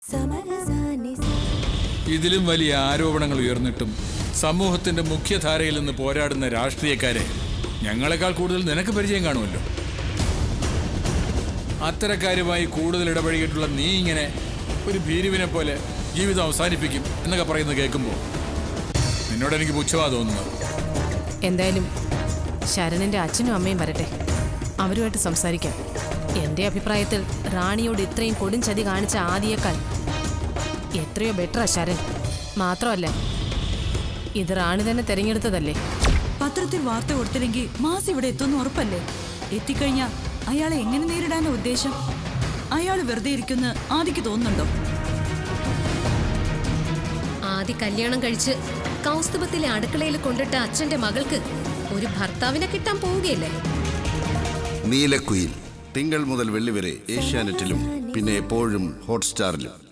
ഇതിലും വലിയ ആരോപണങ്ങൾ ഉയർന്നിട്ടും സമൂഹത്തിന്റെ മുഖ്യധാരയിൽ നിന്ന് പോരാടുന്ന രാഷ്ട്രീയക്കാരെ ഞങ്ങളെക്കാൾ കൂടുതൽ നിനക്ക് പരിചയം കാണുമല്ലോ അത്തരക്കാരുമായി കൂടുതൽ ഇടപഴകിയിട്ടുള്ള നീ ഇങ്ങനെ ഒരു ഭീരുവിനെ പോലെ ജീവിതം അവസാനിപ്പിക്കും എന്നൊക്കെ പറയുന്നത് കേൾക്കുമ്പോൾ നിന്നോട് എനിക്ക് പുച്ഛമാ തോന്നുന്നത് എന്തായാലും ശരണിന്റെ അച്ഛനും അമ്മയും വരട്ടെ അവരുമായിട്ട് സംസാരിക്കാം എന്റെ അഭിപ്രായത്തിൽ റാണിയോട് ഇത്രയും കൊടും ചതി കാണിച്ച ആദിയേക്കാൾ എത്രയോ ബെറ്ററാ ശരൺ മാത്രമല്ല ഇത് റാണി തന്നെ തെരഞ്ഞെടുത്തതല്ലേ പത്രത്തിൽ വാർത്ത കൊടുത്തില്ലെങ്കിൽ മാസ് ഇവിടെ എത്തുന്ന ഉറപ്പല്ലേ എത്തിക്കഴിഞ്ഞാ അയാളെ എങ്ങനെ നേരിടാനാ ഉദ്ദേശം അയാൾ വെറുതെ ഇരിക്കുന്ന ആദിക്ക് തോന്നുന്നുണ്ടോ ആദ്യ കല്യാണം കഴിച്ച് കൗസ്തുഭത്തിലെ അടുക്കളയിൽ കൊണ്ടിട്ട അച്ഛന്റെ മകൾക്ക് ഒരു ഭർത്താവിനെ കിട്ടാൻ പോവുകയല്ലേ നീലക്കുയിൽ തിങ്കൾ മുതൽ വെള്ളി വരെ ഏഷ്യാനെറ്റിലും പിന്നെ എപ്പോഴും ഹോട്ട്സ്റ്റാറിലും